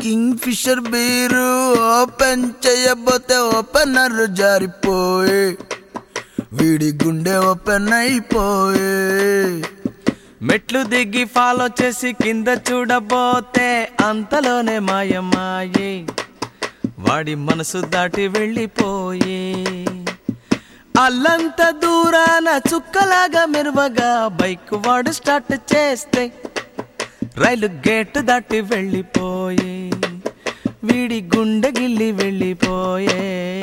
king Kingfisher beer open చేయబోతే opener జారిపోయే వీడి గుండె ఓపెన్ అయిపోయే మెట్లు దిగి ఫాలో చేసి కింద చూడబోతే అంతలోనే మాయమాయే వాడి మనసు దాటి వెళ్ళిపోయే అల్లంత దూరాన చుక్కలాగా మెరువగా బైక్ వాడు స్టార్ట్ చేస్తే రైలు గేట్ దాటి వెళ్ళిపోయే వీడి గుండె గిల్లి వెళ్ళిపోయే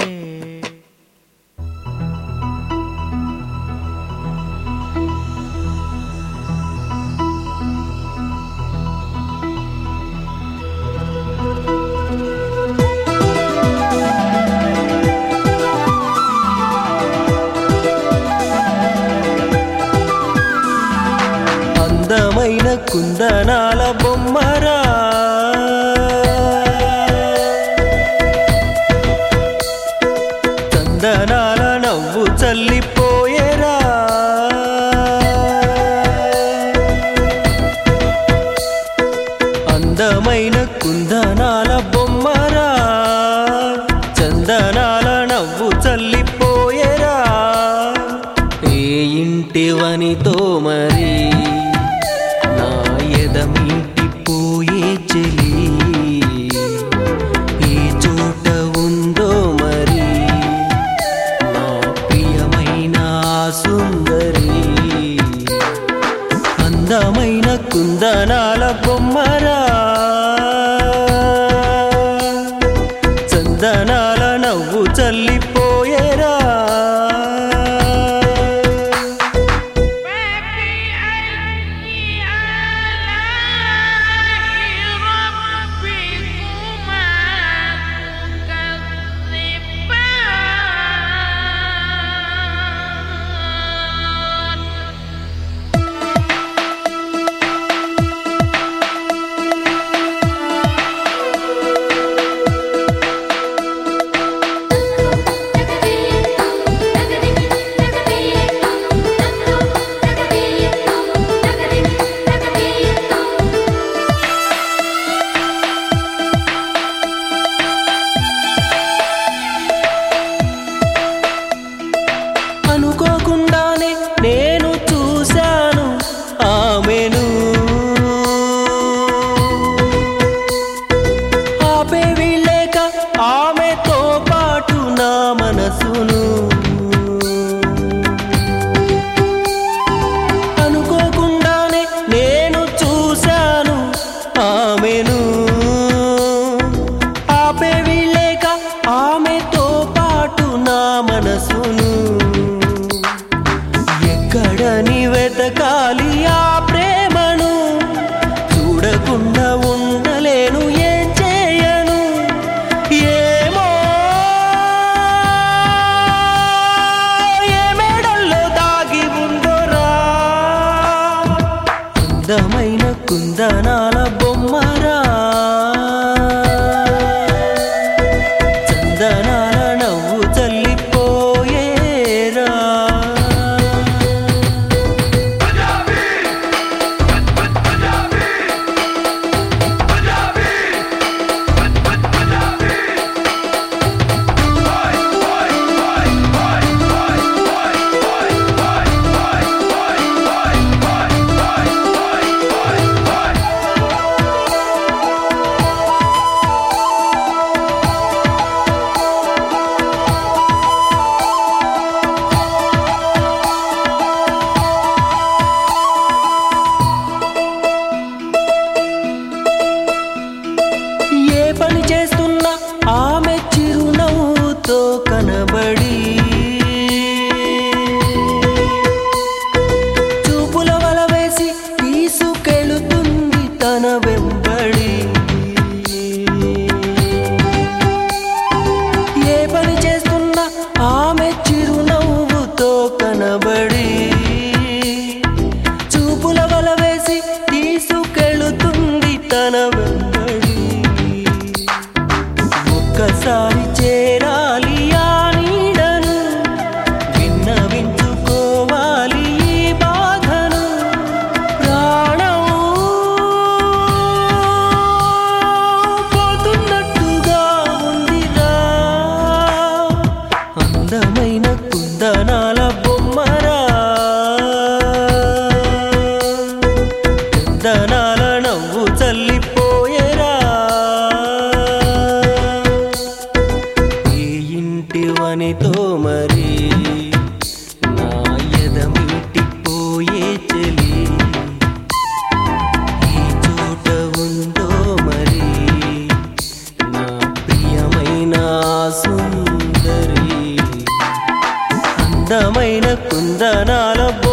అందమైన కుందనాల బొమ్మరా చందనాల నవ్వు చల్లిపోయేరా అందమైన కుందనాల బొమ్మరా చందనాల నవ్వు చల్లిపోయేరా ఏ ఇంటివనితో మరి నా ఎదమింటి పోయే చెలి ఏ చోట ఉందో మరి నా ప్రియమైన ఆ సుందరి అందమైన కుందనాల బొమ్మరా చందనాల నవ్వు చల్లిపోయేరా ربكما కుందనాల నవ్వు చల్లిపోయేరా ఈ ఇంటి వనితో మరి నా ఎదమిటిపోయే చెలి ఈ చోట ఉందో మరి నా ప్రియమైన సుందరి అందమైన కుందనాల బొమ్మ